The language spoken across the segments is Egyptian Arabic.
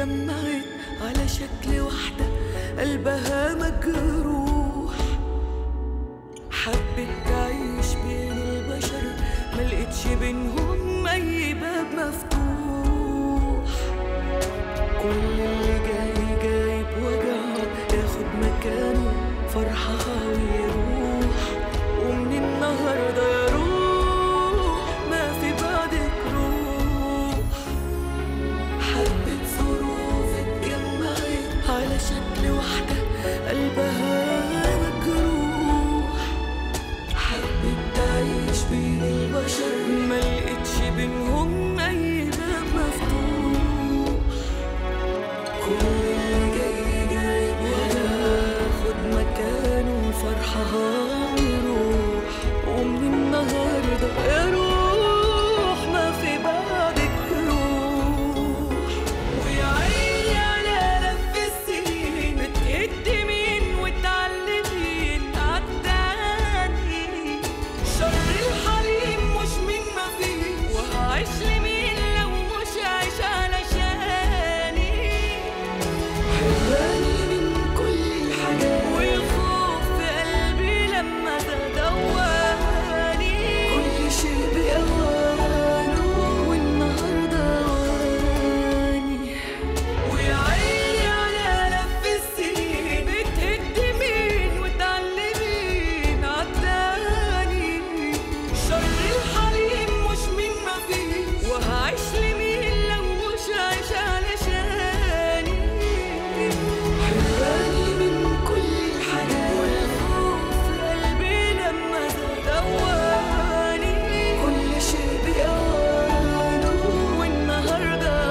اتجمعت على شكل واحدة قلبها مجروح حبت تعيش بين البشر ملقتش بينهم أي باب مفتوح كل اللي جاي جايب وجعه ياخد مكانه فرحها ويروح ومن النهارده يا روح ما في بعدك روح حبة ظروف اتجمعت على شكل واحدة قلبها مجروح حبت تعيش بين البشر ملقتش بينهم أي باب مفتوح كل اللي جاي جايب وياخد مكانه فرحها ويروح ومن النهارده يا روح ما في بعدك روح ويا عيني على لف السنين بتقدمين وتعلمين عالتاني شر الحليم مش من ما فيه وهعيش لمين لو مش عايش علشاني حراني من كل الحاجات والخوف في قلبي لما تدواني كل شيء بأوانه والنهارده أواني ويا عيني على لف السنين بتهدمين وتعلمين عالتاني شر الحليم مش من ما فيه وهعيش لمين لو مش عايش علشاني حراني من كل الحاجات والخوف في قلبي لما دواني كل شيء بأوانه والنهارده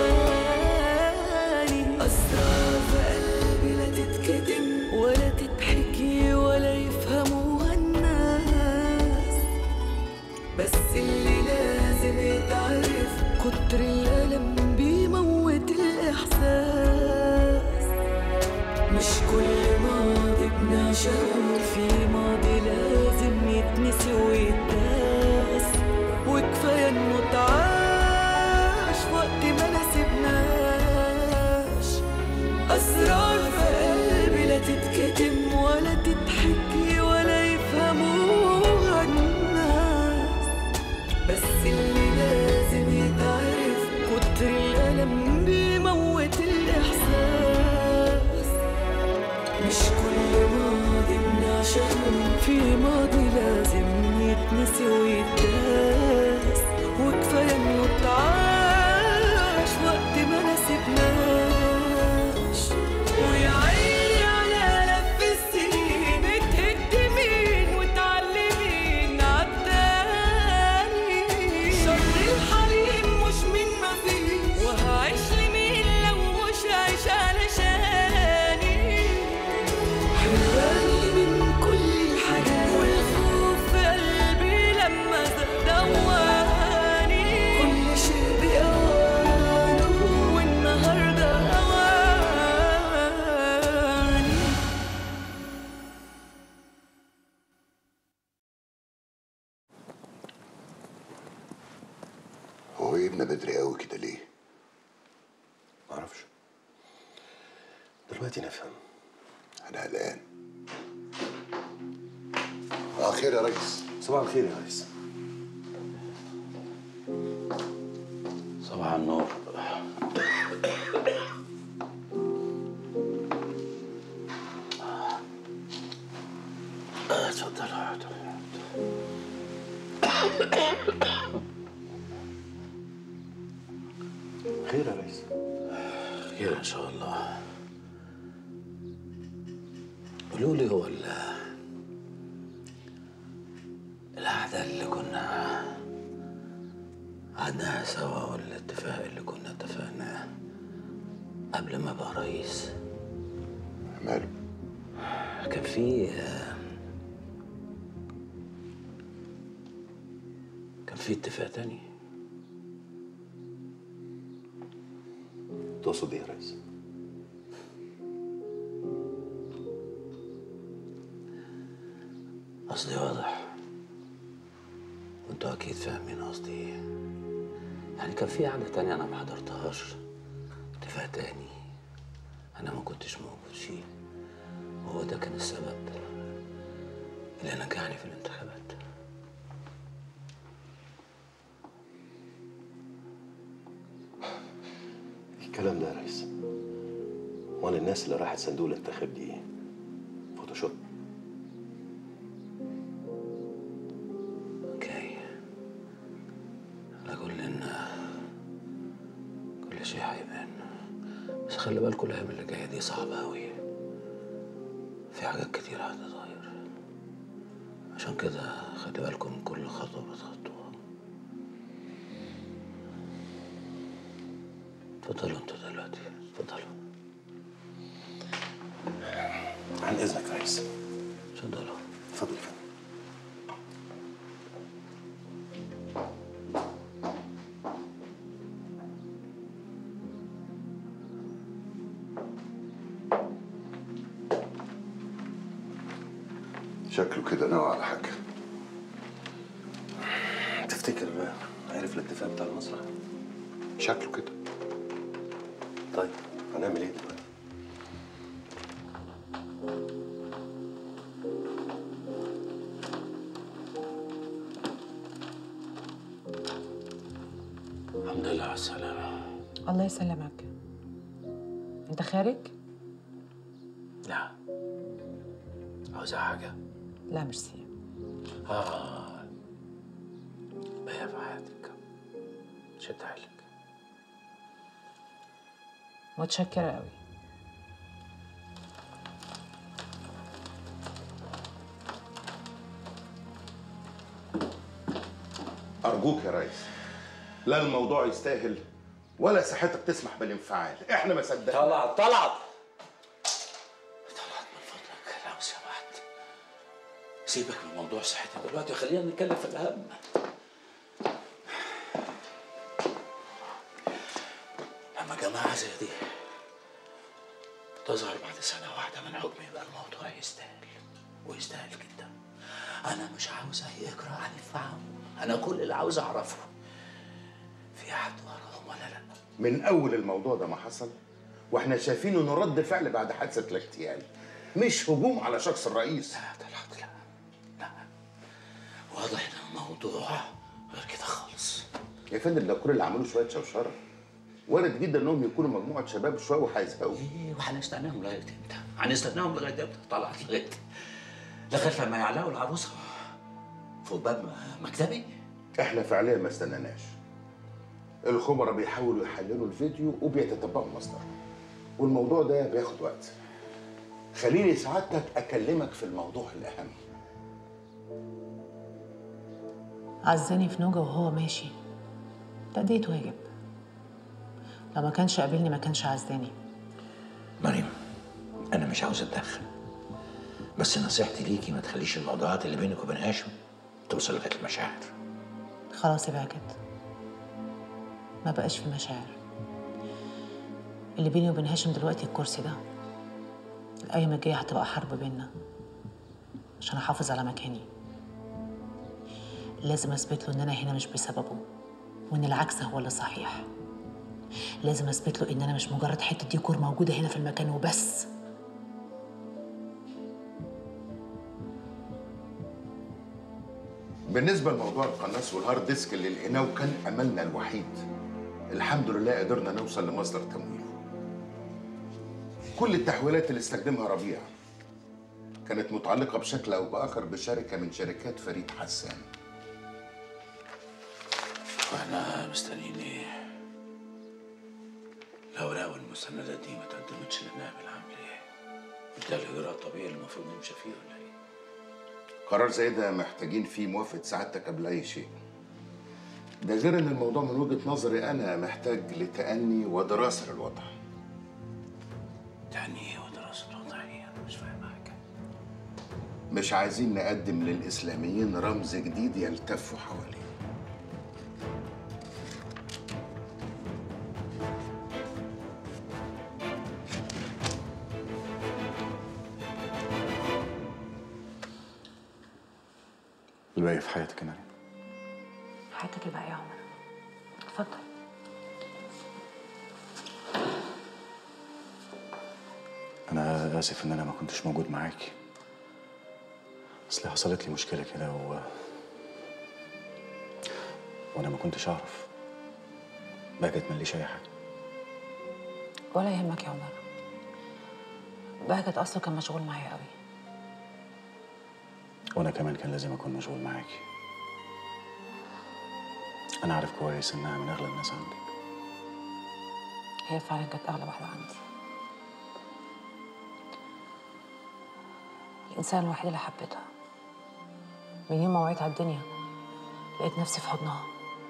أواني أسرار في قلبي لا تتكتم ولا تتحكي ولا يفهموها الناس بس اللي لازم يتعرف كتر الألم بيموت الإحساس مش كل ماضي بنعشقه في ماضي لازم يتنسي ويتداس وكفاية انه اتعاش وقت ما نسيبناش أسرار في قلبي لا تتكتم ولا تتحكي ولا يفهموها الناس بس اللي لازم يتعرف كتر الألم بيموت الإحساس مش كل ماضي بنعشقه في ماضي لازم يتنسي ويتداس وكفاية إنه اتعاش وقت ما نسيبناش ويا عيني على لف السنين بتهدمين وتعلمين عالتاني شر الحليم مش من ما فيه وهعيش لمين لو مش عايش علشاني حراني من كل الحاجات والخوف في قلبي لما دواني كل شيء بأوانه والنهارده أواني هو ابننا بدري قوي كده ليه؟ معرفش دلوقتي نفهم انا قلقان اه خير يا ريس صباح الخير يا ريس صباح النور اتفضل اتفضل. خير يا ريس خير ان شاء الله قولوا لي هو ال- القعدة اللي كنا قعدناها سوا والاتفاق اللي كنا اتفقناه قبل ما ابقى رئيس ماله؟ كان في كان في اتفاق تاني تقصد ايه يا ريس؟ قصدي واضح وانتوا اكيد فاهمين قصدي ايه يعني كان في قعدة تانية انا ما حضرتهاش اتفاق اتفاق تاني انا ما كنتش موجود فيه وهو ده كان السبب اللي نجحني في الانتخابات الكلام ده يا ريس وانا الناس اللي راحت صندوق الانتخاب دي فوتوشوب اوكي على كل ان كل شيء هيبان بس خلي بالكم الايام اللي جايه دي صعبه قوي في حاجات كتير هتتغير عشان كده خلي بالكم من كل خطوه بتخطوها اتفضلوا انتوا دلوقتي اتفضلوا عن اذنك يا ريس اتفضلوا اتفضل يا فندم شكله كده ناوي على حاجه تفتكر عرف الاتفاق بتاع المسرح شكله كده طيب هنعمل ايه دلوقتي الحمد لله على السلامه الله يسلمك انت خارج لا عاوزة حاجة لا ميرسي آه بيا في حياتك شد حيلك متشكره قوي أرجوك يا ريس لا الموضوع يستاهل ولا صحتك تسمح بالانفعال احنا ما صدقنا طلعت طلعت طلعت من فضلك لو سمحت سيبك من موضوع صحتي دلوقتي وخلينا نتكلم في الأهم لما جماعة زي دي تظهر بعد سنة واحدة من حكمي يبقى الموضوع يستاهل ويستاهل جدا أنا مش عاوز أي إجراء عن الفهم أنا كل اللي عاوز أعرفه في حد وراهم ولا لأ من أول الموضوع ده ما حصل واحنا شايفين انه رد فعل بعد حادثة الاغتيال مش هجوم على شخص الرئيس لا طلعت لا لا واضح ان الموضوع غير كده خالص يا فندم ده كل اللي عملوه شوية شوشرة وارد جدا انهم يكونوا مجموعة شباب شوية وهيزهقوا ايه وهنستناهم لغايه امتى؟ هنستناهم لغايه امتى؟ طلعت لغايه لغايه لما يعلقوا العروسه فوق باب مكتبي احنا فعليا ما استناناش الخبراء بيحاولوا يحللوا الفيديو وبيتتبعوا المصدر والموضوع ده بياخد وقت خليني سعادتك اكلمك في الموضوع الاهم عزاني في نوجة وهو ماشي تأديت واجب لو ما كانش قابلني ما كانش عزاني مريم انا مش عاوز اتدخل بس نصيحتي ليكي ما تخليش الموضوعات اللي بينك وبين هاشم توصل لغايه المشاعر خلاص يا باكت ما بقاش في مشاعر اللي بيني وبين هاشم دلوقتي الكرسي ده الأيام الجاية هتبقى حرب بينا عشان أحافظ على مكاني لازم أثبت له إن أنا هنا مش بسببه وإن العكس هو اللي صحيح لازم أثبت له إن أنا مش مجرد حتة ديكور موجودة هنا في المكان وبس بالنسبة لموضوع القناص والهارد ديسك اللي لقيناه وكان أملنا الوحيد الحمد لله قدرنا نوصل لمصدر تمويله كل التحويلات اللي استخدمها ربيع كانت متعلقة بشكل أو بآخر بشركة من شركات فريد حسان واحنا مستنيين ايه؟ الاوراق والمستندات دي ما تقدمتش للنائب العام ليه؟ ده الاجراء الطبيعي اللي المفروض نمشي فيه ولا ايه؟ قرار زي ده محتاجين فيه موافقة سعادتك قبل أي شيء ده غير إن الموضوع من وجهة نظري أنا محتاج لتأني ودراسة للوضع يعني ايه ودراسة وضعية؟ انا مش فاهم حاجة مش عايزين نقدم للإسلاميين رمز جديد يلتفوا حواليه الباقي في حياتك يا مريم حياتك الباقية يا عمر اتفضل انا اسف ان انا ما كنتش موجود معاكي اصل حصلت لي مشكله كده و وانا ما كنتش اعرف بهجت مليش اي حاجه ولا يهمك يا عمر بهجت اصله كان مشغول معايا قوي وانا كمان كان لازم اكون مشغول معاكي انا عارف كويس انها من اغلى الناس عندك هي فعلا كانت اغلى واحده عندي الانسان الوحيد اللي حبيتها من يوم ما وعيت على الدنيا لقيت نفسي في حضنها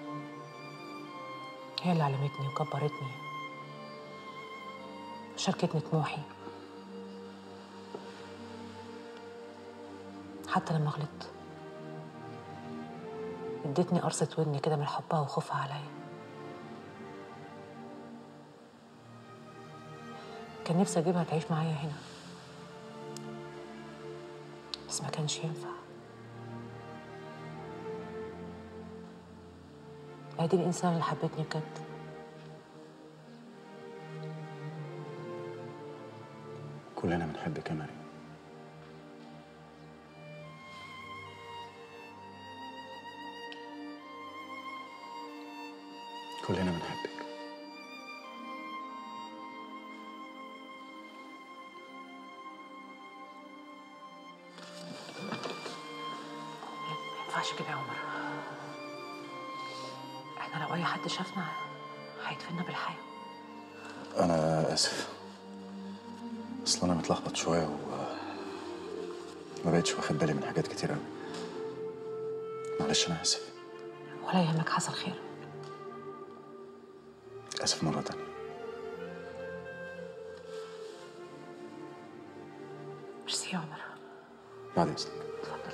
هي اللي علمتني وكبرتني شاركتني طموحي حتى لما غلطت ادتني قرصة ودني كده من حبها وخوفها عليا كان نفسي اجيبها تعيش معايا هنا بس ما كانش ينفع هي دي الانسان اللي حبتني بجد كلنا بنحبك يا مريم كلنا بنحبك ما ينفعش كده يا عمر احنا لو اي حد شافنا هيدفننا بالحياه انا اسف اصل انا متلخبط شويه و ما بقتش واخد بالي من حاجات كتير قوي معلش انا اسف ولا يهمك حصل خير اسف مره تانية ميرسي يا عمر بعد اذنك اتفضل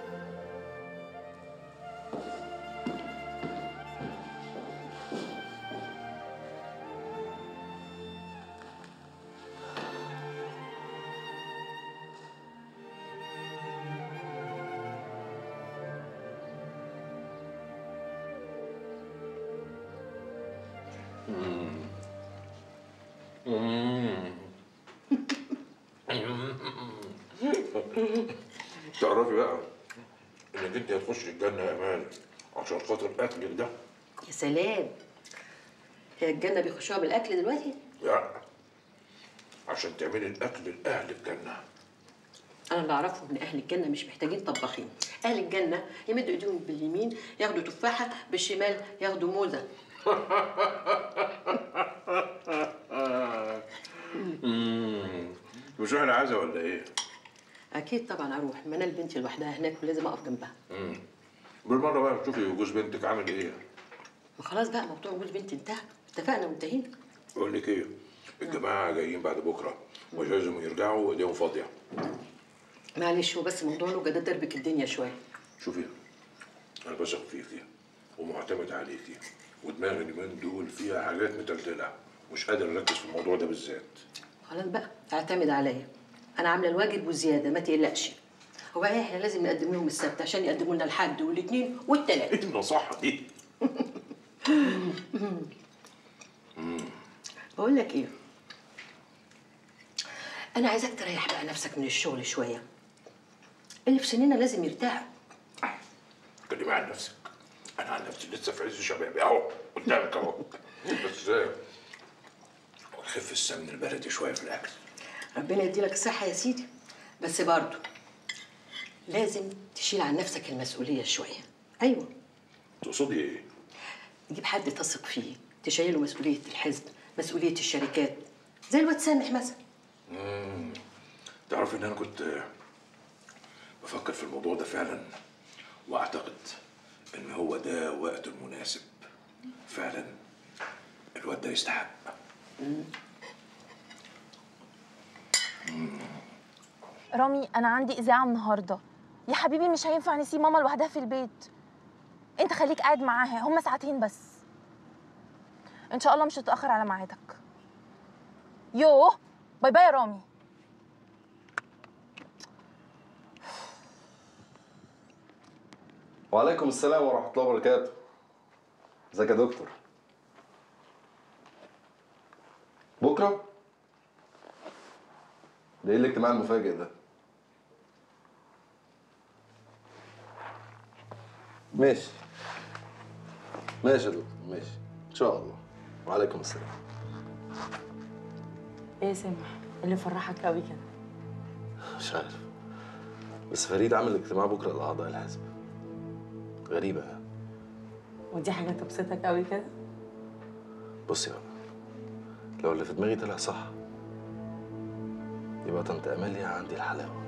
تعرفي بقى انك انت هتخش الجنه يا امال عشان خاطر اكلك ده يا سلام هي الجنة بيخشوها بالأكل دلوقتي؟ لا عشان تعملي الاكل لاهل الجنه أنا اللي أعرفه إن أهل الجنة مش محتاجين طباخين أهل الجنة يمدوا إيديهم باليمين ياخدوا تفاحة بالشمال ياخدوا موزة مش احنا عايزه ولا ايه؟ أكيد طبعا أروح منال بنتي لوحدها هناك ولازم أقف جنبها بالمره بقى تشوفي جوز بنتك عامل ايه وخلاص بقى موضوع جوز بنتي انتهى اتفقنا وانتهينا بقول لك ايه الجماعه جايين بعد بكره ولازم يرجعوا وايديهم فاضيه معلش هو بس موضوع لوجا ده دربك الدنيا شوية شوفي انا بثق فيكي ومعتمد عليكي ودماغي اليومين دول فيها حاجات متلتله مش قادر اركز في الموضوع ده بالذات خلاص بقى اعتمد عليا أنا عاملة الواجب وزيادة ما تقلقش هو إيه إحنا لازم نقدم لهم السبت عشان يقدموا لنا الحد والاثنين والتلات ايه النصيحه دي؟ بقول لك ايه انا عايزاك تريح بقى نفسك من الشغل شويه اللي في سننا لازم يرتاحوا كلمي عن نفسك انا عن نفسي لسه في عز شبابي اهو قدامك اهو بس خف السمن البلدي شويه في الاكل ربنا يديلك الصحه يا سيدي بس برضه لازم تشيل عن نفسك المسؤوليه شويه ايوه تقصدي ايه؟ تجيب حد تثق فيه تشيله مسؤوليه الحزب مسؤوليه الشركات زي الواد سامح مثلا تعرفي ان انا كنت بفكر في الموضوع ده فعلا واعتقد ان هو ده وقت المناسب فعلا الواد ده يستحق رامي انا عندي اذاعه النهارده يا حبيبي مش هينفع نسيب ماما لوحدها في البيت انت خليك قاعد معاها هما ساعتين بس ان شاء الله مش هتاخر على ميعادك يوه باي باي يا رامي وعليكم السلام ورحمة الله وبركاته ازيك يا دكتور بكرة ده ايه الاجتماع المفاجئ ده ماشي ماشي يا دكتور ماشي ان شاء الله وعليكم السلام ايه يا سامح اللي فرحك قوي كده مش عارف بس فريد عمل اجتماع بكره لاعضاء الحزب غريبه ها؟ ودي حاجه تبسطك قوي كده بصي يا بابا لو اللي في دماغي طلع صح يبقى طنط امال ليها عندي الحلاوه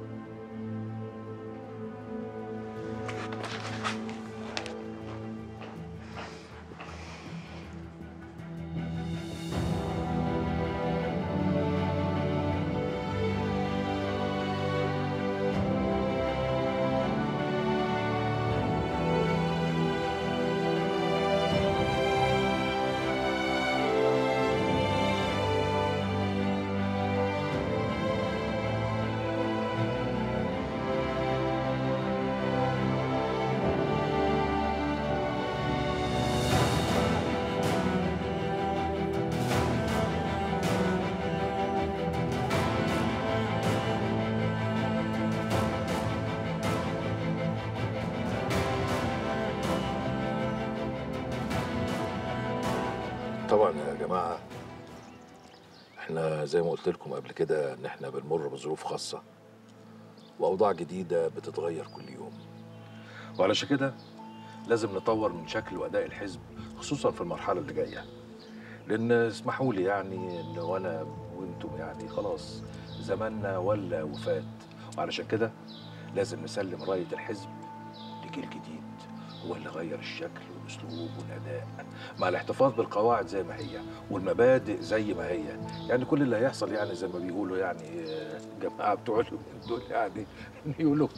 طبعا يا جماعه احنا زي ما قلت لكم قبل كده ان احنا بنمر بظروف خاصه واوضاع جديده بتتغير كل يوم وعلشان كده لازم نطور من شكل واداء الحزب خصوصا في المرحله اللي جايه لان اسمحوا لي يعني ان وانا وانتم يعني خلاص زماننا ولا وفات وعلشان كده لازم نسلم رايه الحزب لجيل جديد هو اللي غير الشكل والاسلوب والاداء مع الاحتفاظ بالقواعد زي ما هي والمبادئ زي ما هي يعني كل اللي هيحصل يعني زي ما بيقولوا يعني آه، الجماعه بتوع اليومين دول يعني نيو لوك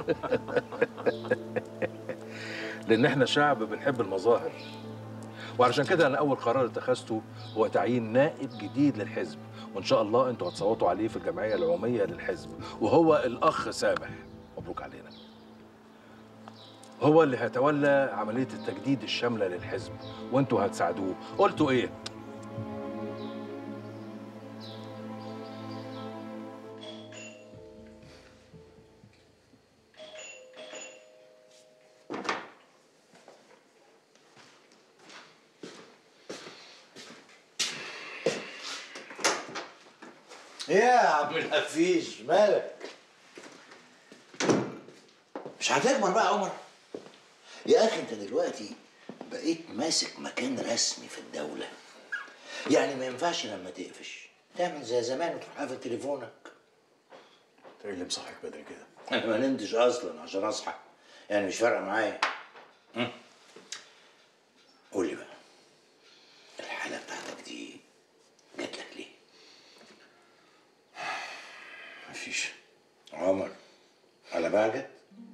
لان احنا شعب بنحب المظاهر وعلشان كده انا اول قرار اتخذته هو تعيين نائب جديد للحزب وان شاء الله انتوا هتصوتوا عليه في الجمعيه العموميه للحزب وهو الاخ سامح مبروك علينا هو اللي هيتولى عمليه التجديد الشامله للحزب وانتوا هتساعدوه قلتوا ايه ايه يا عم الحفيش مالك مش هتكبر بقى يا عمر يا اخي انت دلوقتي بقيت ماسك مكان رسمي في الدولة يعني ما ينفعش لما تقفش تعمل زي زمان وتروح قافل تليفونك انت ايه اللي مصحيك بدري كده؟ انا ما نمتش اصلا عشان اصحى يعني مش فارقه معايا هم؟ قول لي بقى الحالة بتاعتك دي جات لك ليه؟ مفيش عمر على بقى جت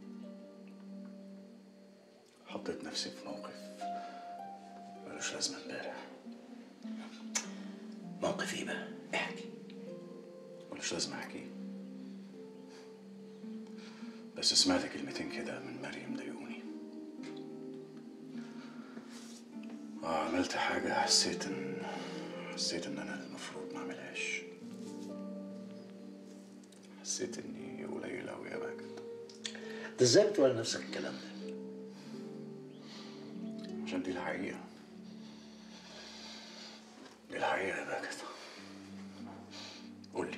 حطيت نفسي في موقف ملوش لازمه امبارح موقف ايه بقى؟ احكي ملوش لازمه احكيه بس سمعت كلمتين كده من مريم ضايقوني اه عملت حاجة حسيت ان حسيت ان انا المفروض ما اعملهاش حسيت اني قليل اوي يا ماجد انت ازاي بتقول لنفسك الكلام ده؟ عشان دي الحقيقة دي الحقيقة يا ماجد قول لي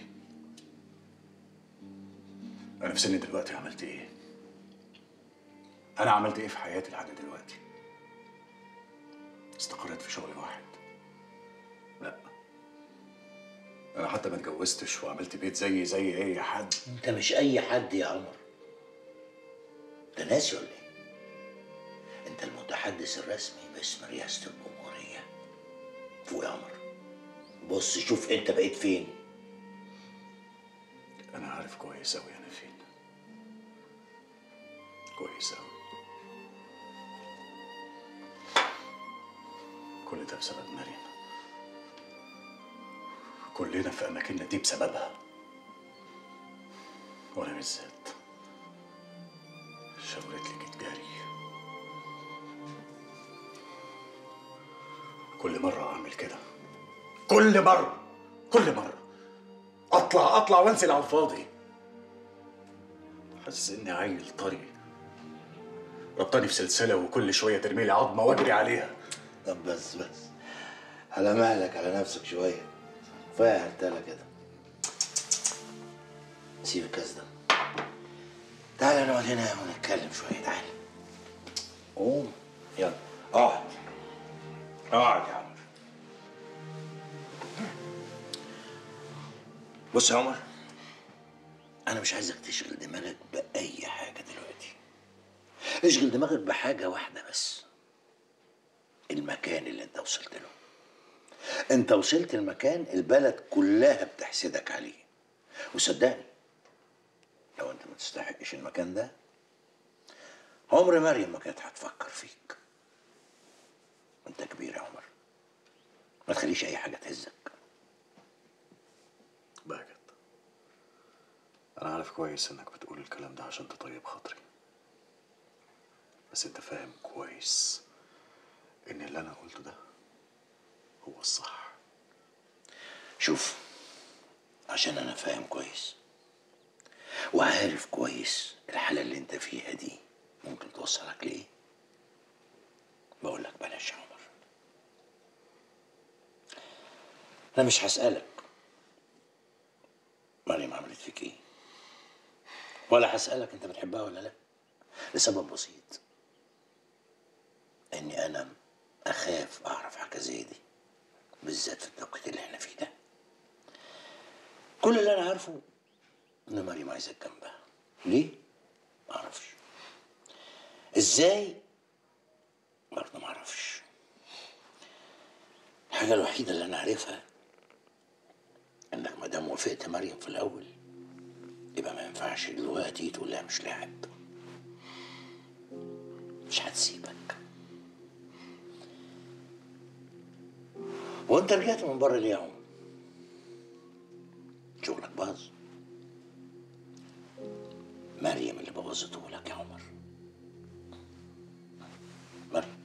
أنا في سني دلوقتي عملت إيه؟ أنا عملت إيه في حياتي لحد دلوقتي؟ استقريت في شغل واحد لا أنا حتى ما اتجوزتش وعملت بيت زي زي أي حد انت مش اي حد يا عمر انت ناسي ولا ايه؟ انت المتحدث الرسمي باسم رئاسة الجمهورية فوق يا عمر بص شوف انت بقيت فين أنا عارف كويس أوي أنا فين كويس أوي كل ده بسبب مريم كلنا في أماكننا دي بسببها وأنا بالذات شاورت لي جيت جاري كل مرة أعمل كده كل مرة كل مرة أطلع اطلع اطلع وانزل على الفاضي حاسس اني عيل طري ربطاني في سلسله وكل شويه ترمي لي عظمه واجري عليها طب بس بس على مهلك على نفسك شويه كفايه هرتله كده سيب الكاس ده تعالى نقعد هنا ونتكلم شويه تعالى قوم يلا اقعد اقعد يا عمر بص يا عمر انا مش عايزك تشغل دماغك باي حاجه دلوقتي اشغل دماغك بحاجه واحده بس المكان اللي انت وصلت له انت وصلت المكان البلد كلها بتحسدك عليه وصدقني لو انت ما تستحقش المكان ده عمر مريم ما كانت هتفكر فيك انت كبير يا عمر ما تخليش اي حاجه تهزك بهجت انا عارف كويس انك بتقول الكلام ده عشان تطيب خاطري بس انت فاهم كويس ان اللي انا قلته ده هو الصح شوف عشان انا فاهم كويس وعارف كويس الحالة اللي انت فيها دي ممكن توصلك ليه بقول لك بلاش يا عمر انا مش هسألك مريم عملت فيك ايه ولا هسألك انت بتحبها ولا لا لسبب بسيط اني انا اخاف اعرف حاجة زي دي بالذات في التوقيت اللي احنا فيه ده كل اللي انا عارفه ان مريم عايزك جنبها ليه معرفش ازاي برضه معرفش الحاجة الوحيدة اللي انا عارفها انك ما دام وافقت مريم في الاول يبقى ما ينفعش دلوقتي تقول لها مش لاعب مش هتسيبك وانت رجعت من بره ليه يا عمر شغلك باظ مريم اللي بوظته لك يا عمر مريم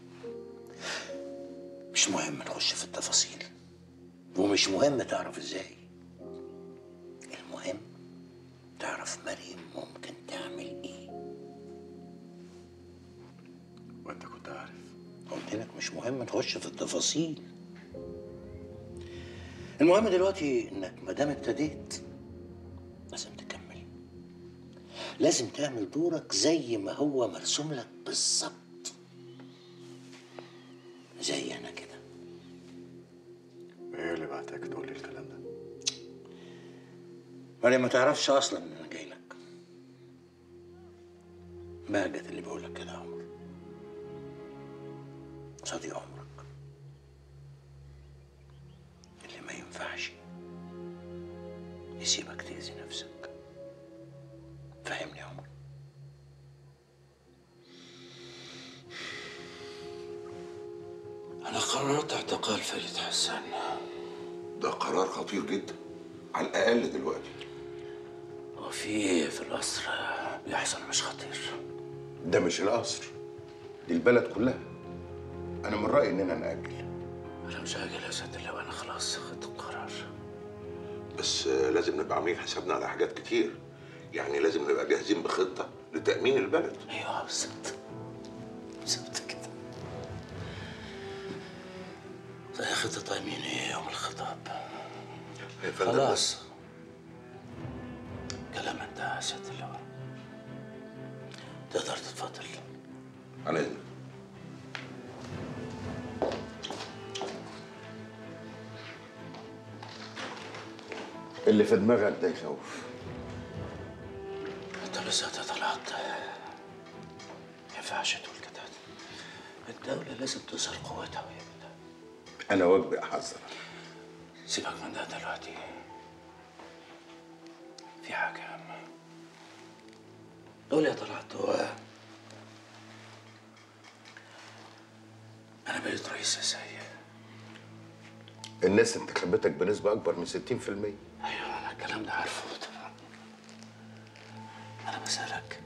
مش مهم نخش في التفاصيل ومش مهم تعرف ازاي المهم تعرف مريم ممكن تعمل ايه وانت كنت عارف قلت لك مش مهم نخش في التفاصيل المهم دلوقتي انك ما دام ابتديت لازم تكمل لازم تعمل دورك زي ما هو مرسوم لك بالظبط زي انا كده ايه اللي بعتك تقول لي الكلام ده مريم ما تعرفش اصلا ان انا جاي لك بهجت اللي بيقول لك كده يا عمر صديق عمرك اللي ما ينفعش يسيبك تأذي نفسك فاهمني يا عمر أنا قررت اعتقال فريد حسان ده قرار خطير جدا على الاقل دلوقتي هو في ايه في القصر بيحصل مش خطير ده مش القصر دي البلد كلها انا من رايي اننا ناجل انا مش هاجل يا سيد اللواء انا خلاص خدت القرار بس آه، لازم نبقى عاملين حسابنا على حاجات كتير يعني لازم نبقى جاهزين بخطة لتأمين البلد ايوه بالظبط بالظبط كده زي خطة تأمين ايه يوم الخطاب يا فندم، خلاص كلام انتهى يا سيادة اللواء تقدر تتفضل على إذنك اللي في دماغك ده يخوف انت بالذات يا طلعت ما ينفعش تقول كده الدولة لازم تظهر قوتها وهي كده انا واجبي احذر سيبك من ده دلوقتي في حاجة أهم قول يا طلعت هو أنا بقيت رئيس ازاي؟ الناس انتخبتك بنسبه اكبر من 60% أيوه أنا الكلام ده عارفه طبعا أنا بسألك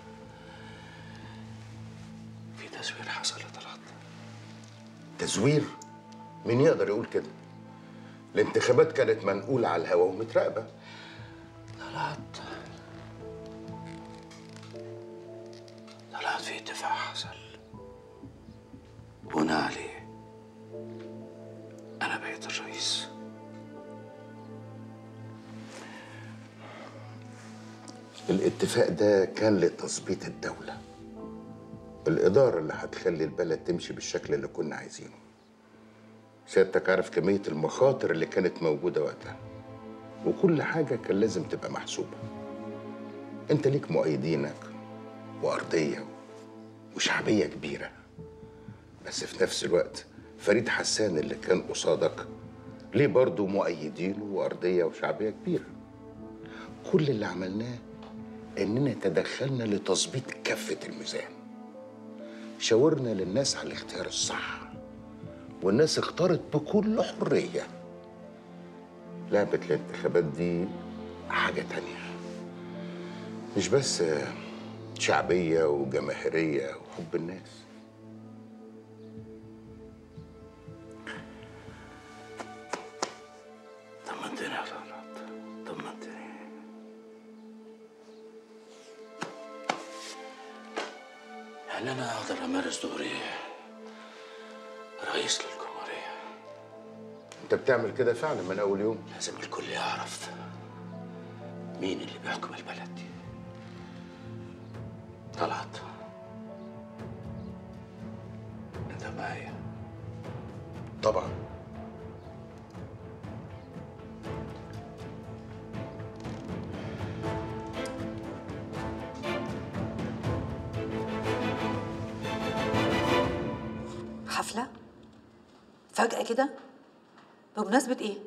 في تزوير حصل يا طلعت تزوير مين يقدر يقول كده الانتخابات كانت منقولة على الهوا ومتراقبة طلعت في اتفاق حصل بناء عليه أنا بقيت الرئيس الاتفاق ده كان لتظبيط الدولة الإدارة اللي هتخلي البلد تمشي بالشكل اللي كنا عايزينه سيادتك عارف كمية المخاطر اللي كانت موجودة وقتها وكل حاجة كان لازم تبقى محسوبة انت ليك مؤيدينك وأرضية وشعبية كبيرة بس في نفس الوقت فريد حسان اللي كان قصادك ليه برضه مؤيدينه وأرضية وشعبية كبيرة كل اللي عملناه إننا تدخلنا لتظبيط كفة الميزان شاورنا للناس على الاختيار الصح والناس اختارت بكل حرية لعبة الانتخابات دي حاجة تانية مش بس شعبية وجماهيرية وحب الناس طمنتني يا طلعت طمنتني هل أنا أقدر أمارس دوري رئيس للجمهورية انت بتعمل كده فعلا من أول يوم لازم الكل يعرف مين اللي بيحكم البلد دي طلعت أنت معايا طبعا حفلة؟ فجأة كده؟ بمناسبة إيه؟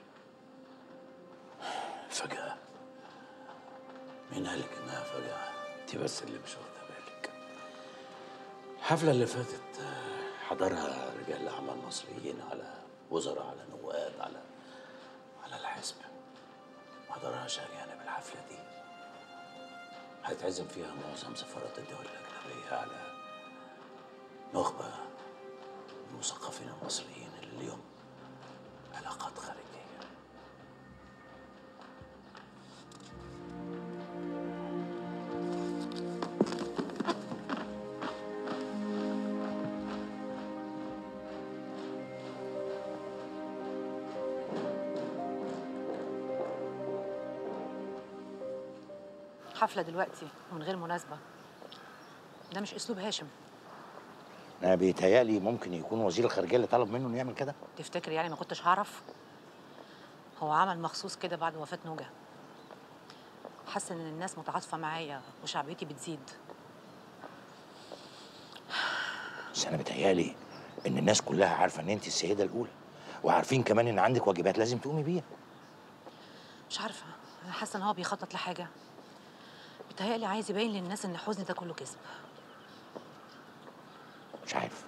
فجأة مين قالك إنها فجأة؟ أنت بس اللي مش واخدة بالك الحفلة اللي فاتت آه، حضرها رجال أعمال مصريين على وزراء على نواب على على الحزب ما حضرهاش أجانب الحفلة دي هيتعزم فيها معظم سفارات الدول الأجنبية على نخبة من المثقفين المصريين اللي اليوم علاقات خارجية حفلة دلوقتي ومن غير مناسبة ده مش أسلوب هاشم انا بيتهيألي ممكن يكون وزير الخارجيه اللي طلب منه انه يعمل كده تفتكر يعني ما كنتش هعرف هو عمل مخصوص كده بعد وفاة نوجة حس ان الناس متعاطفة معايا وشعبيتي بتزيد بس انا بيتهيألي ان الناس كلها عارفه ان انت السيده الاولى وعارفين كمان ان عندك واجبات لازم تقومي بيها مش عارفة أنا حاسة إن هو بيخطط لحاجة بيتهيألي عايز يبين للناس إن حزني ده كله كذب مش عارف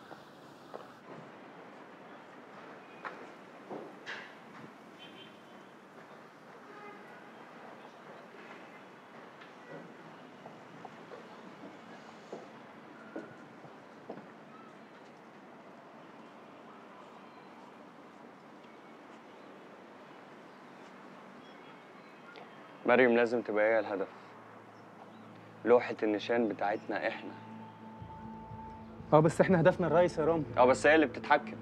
مريم لازم تبقى هي الهدف لوحة النشان بتاعتنا احنا اه بس احنا هدفنا الرئيس يا رامي اه بس هي اللي بتتحكم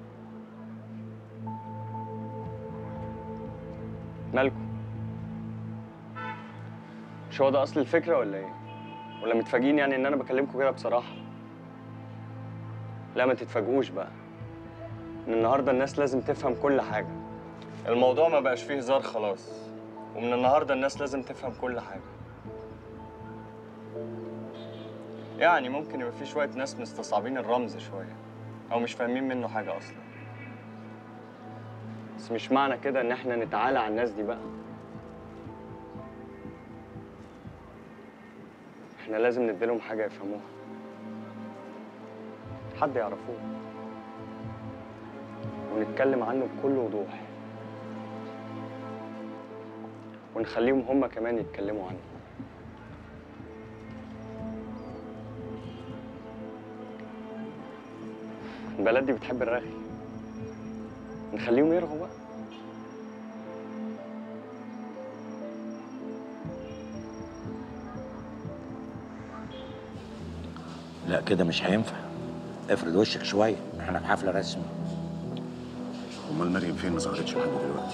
مالكم مش هو ده اصل الفكرة ولا ايه ولا متفاجئين يعني ان انا بكلمكم كده بصراحة لا ما تتفاجئوش بقى ان النهارده الناس لازم تفهم كل حاجة الموضوع ما بقاش فيه هزار خلاص ومن النهارده الناس لازم تفهم كل حاجة يعني ممكن يبقى في شوية ناس مستصعبين الرمز شوية أو مش فاهمين منه حاجة أصلا بس مش معنى كده إن إحنا نتعالى على الناس دي بقى إحنا لازم نديلهم حاجة يفهموها حد يعرفوه ونتكلم عنه بكل وضوح ونخليهم هما كمان يتكلموا عنه البلد دي بتحب الرغي نخليهم يرغوا بقى لا كده مش هينفع افرد وشك شويه احنا في حفله رسمي امال مريم فين ما ظهرتش لحد دلوقتي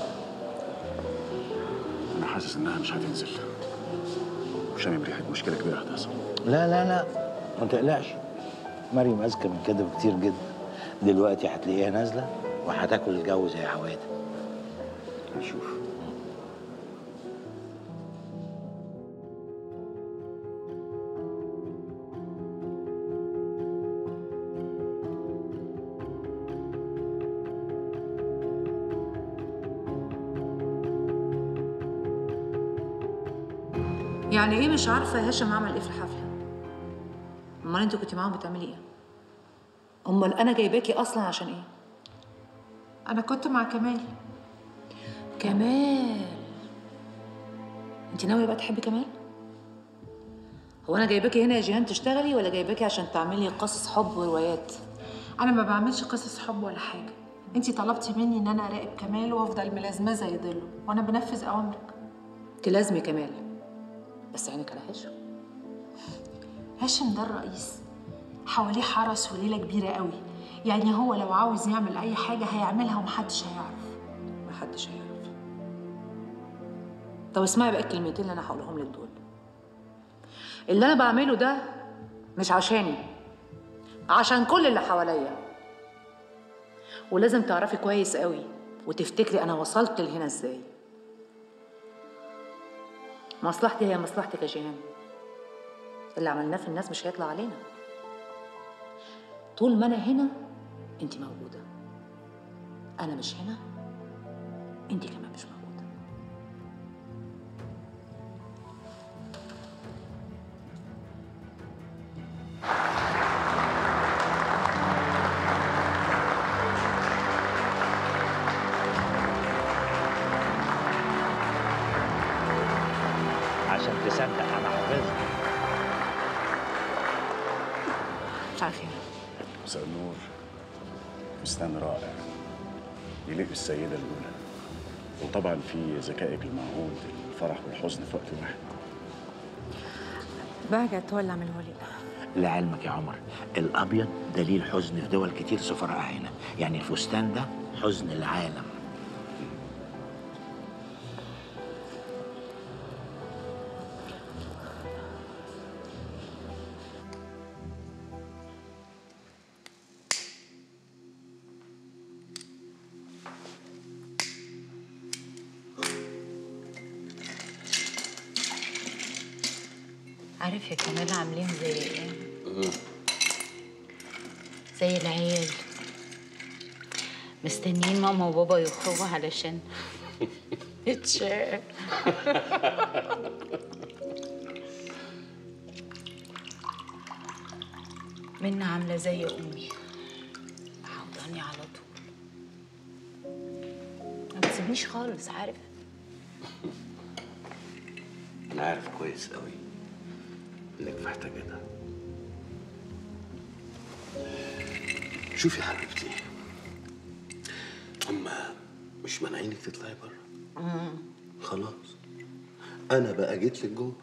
انا حاسس انها مش هتنزل وشامم ريحه مشكله كبيره هتحصل لا لا لا ما تقلقش مريم اذكى من كده بكتير جدا دلوقتي هتلاقيها نازله وهتاكل الجو زي عواده هنشوف يعني ايه مش عارفه هاشم عمل ايه في الحفله امال انت كنت معاهم بتعملي ايه امال انا جايباكي اصلا عشان ايه انا كنت مع كمال كمال انت ناويه بقى تحبي كمال هو انا جايباكي هنا يا جيهان تشتغلي ولا جايباكي عشان تعملي قصص حب وروايات انا ما بعملش قصص حب ولا حاجه انتي طلبتي مني ان انا اراقب كمال وافضل ملازمه زي ضله وانا بنفذ اوامرك تلازمي كمال بس عينك على هاشم هاشم ده الرئيس حواليه حرس وليله كبيره قوي يعني هو لو عاوز يعمل اي حاجه هيعملها ومحدش هيعرف محدش هيعرف طب اسمعي بقى الكلمتين اللي انا هقولهم لك دول اللي انا بعمله ده مش عشاني عشان كل اللي حواليا ولازم تعرفي كويس قوي وتفتكري انا وصلت لهنا ازاي مصلحتي هي مصلحتك يا جيهان اللي عملناه في الناس مش هيطلع علينا طول ما انا هنا انت موجوده انا مش هنا انت كمان مش موجوده عشان تصدق انا حافظها مساء الخير مساء النور فستان رائع يليق بالسيدة الأولى وطبعا في ذكائك المعهود الفرح والحزن في وقت واحد بهجت هو اللي عمله لي لعلمك يا عمر الابيض دليل حزن في دول كتير سفراء هنا يعني الفستان ده حزن العالم عارف يا كمال عاملين زي ايه؟ زي العيال مستنيين ماما وبابا يخرجوا علشان يتشاف منا عاملة زي أمي عوداني على طول ما بتسيبنيش خالص عارف انا عارف كويس قوي انك محتاجه ده شوفي يا حبيبتي هما مش مانعينك تطلعي بره خلاص انا بقى جيت لك جوه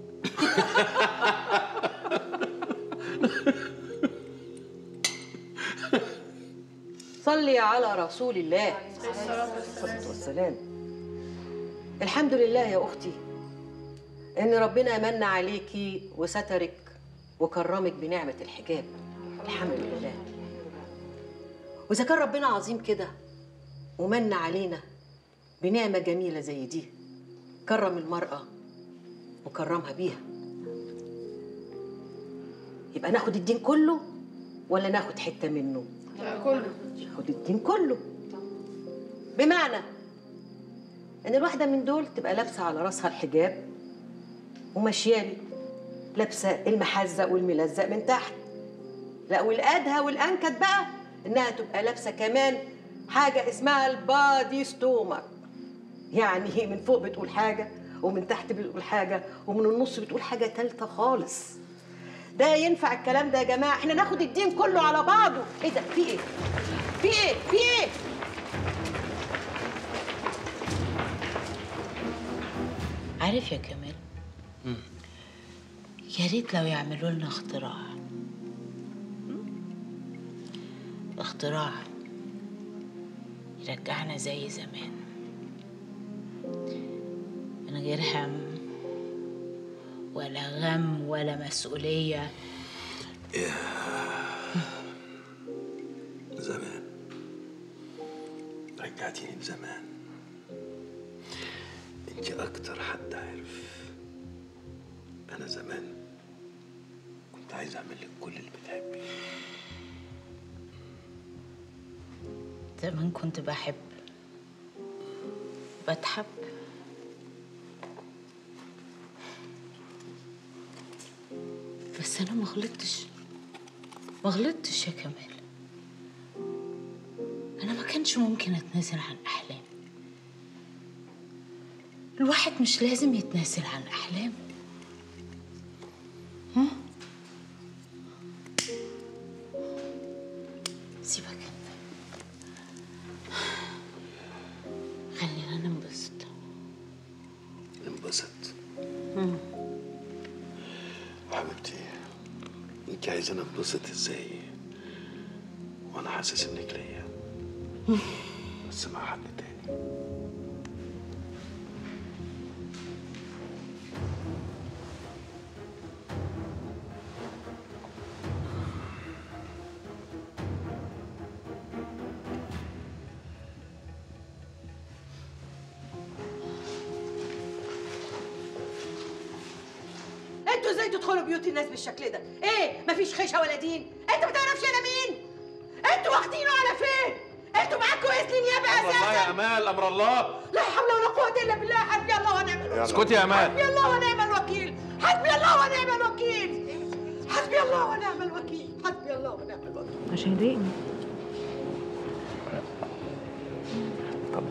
صلي على رسول الله الصلاة والسلام الحمد لله يا أختي إن ربنا من عليكي وسترك وكرمك بنعمة الحجاب الحمد لله وإذا كان ربنا عظيم كده ومن علينا بنعمة جميلة زي دي كرم المرأة وكرمها بيها يبقى ناخد الدين كله ولا ناخد حتة منه؟ كله ناخد الدين كله بمعنى ان الواحده من دول تبقى لابسه على راسها الحجاب وماشيالي لابسه المحزق والملزق من تحت لا والادهى والانكد بقى انها تبقى لابسه كمان حاجه اسمها البادي ستومك يعني من فوق بتقول حاجه ومن تحت بتقول حاجه ومن النص بتقول حاجه تالته خالص ده ينفع الكلام ده يا جماعه احنا ناخد الدين كله على بعضه ايه ده في ايه في ايه في ايه عارف يا كمال يا ريت لو يعملوا لنا اختراع اختراع يرجعنا زي زمان من غير هم ولا غم ولا مسؤولية زمان رجعتيني لزمان انت اكتر حد عارف انا زمان كنت عايز اعمل لك كل اللي بتحبيه زمان كنت بحب بتحب بس انا ما غلطتش ما غلطتش يا كمال انا ما كانش ممكن اتنازل عن احلامي الواحد مش لازم يتنازل عن احلامه ها؟ سيبك انت خلينا ننبسط انبسط حبيبتي انت عايزة انبسط ازاي وانا حاسس انك ليا بس مع حد تاني انتوا ازاي تدخلوا بيوت الناس بالشكل ده؟ ايه؟ مفيش خشة ولا دين؟ انت ما تعرفش انا مين؟ انتوا واخدينه على فين؟ انتوا معاكوا اذن نيابه امر الله يا اساسا؟ امال امر الله لا حول ولا قوة الا بالله حسبي الله ونعم الوكيل اسكتي يا أمال. حسبي الله ونعم الوكيل حسبي الله ونعم الوكيل حسبي الله ونعم الوكيل حسبي الله ونعم الوكيل مش هيضايقني طب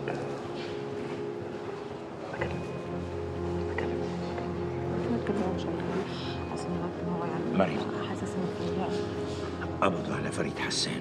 ما تكلموش اصل ان هو يعني مريم. حاسس ان في قبضوا على فريد حسان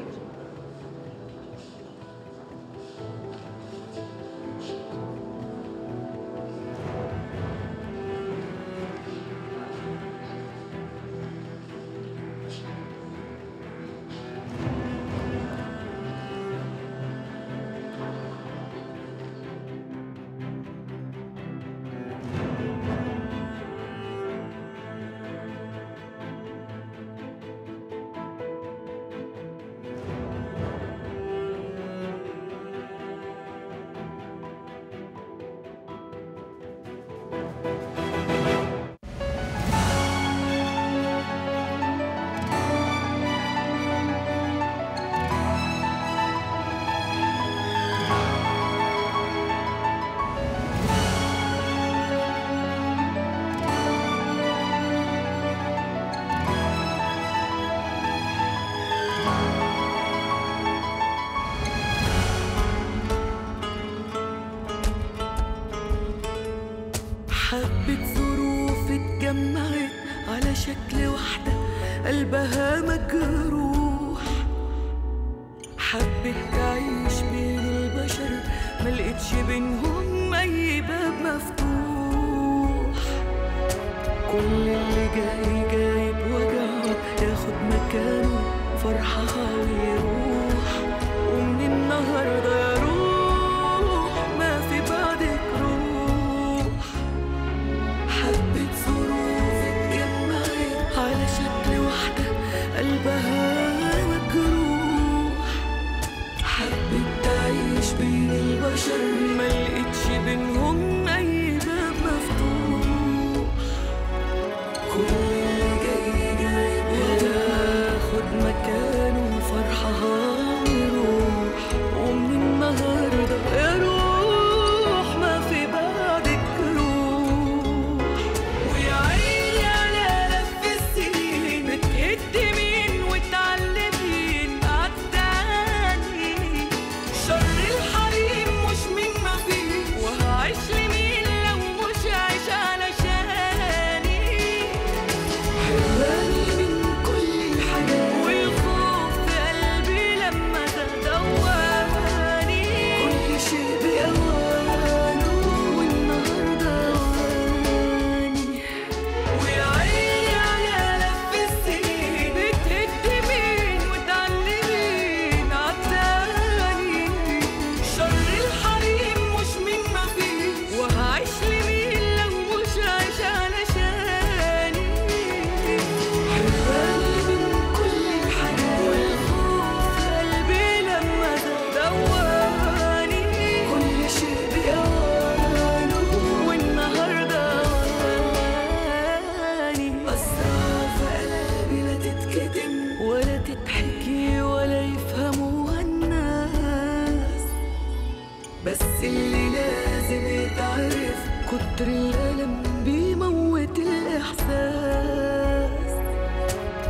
حبة ظروف اتجمعت على شكل واحدة قلبها مجروح حبت تعيش بين البشر ملقتش بينهم أي باب مفتوح كل اللي جاي جاي بوجعه ياخد مكانه فرحها ويروح ومن النهارده يا روح ما في بعدك روح حبة ظروف اتجمعت على شكل واحدة قلبها مجروح حبت تعيش بين البشر ملقتش بينهم أي باب مفتوح كل اللي جاي جاي وياخد مكانه فرحها ويروح ومن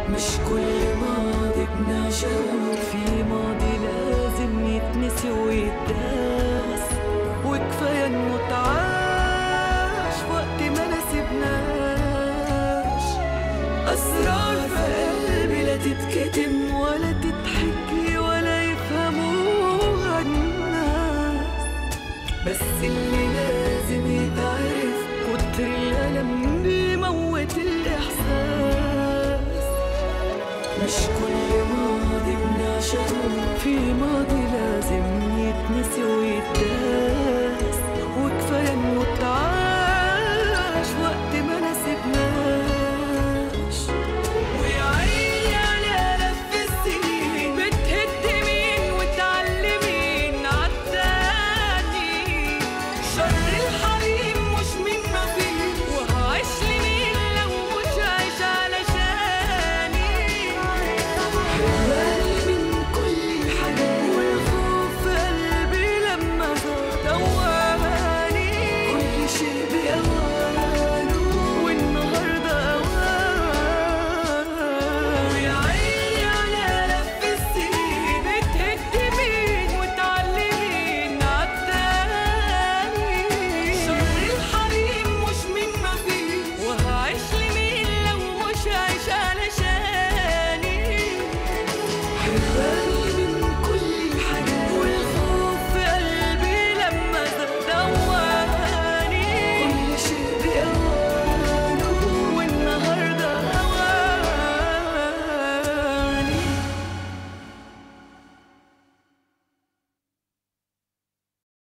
مش كل ماضي بنعشقه في ماضي لازم يتنسي ويتداس وكفاية انه اتعاش وقت ما نسيبناش أسرار في قلبي لا تتكتم ولا تتحكي ولا يفهموها الناس بس اللي لازم يتعرف كتر الألم بيموت الإحساس مش كل ماضي بنعشقه في ماضي لازم يتنسي ويتداس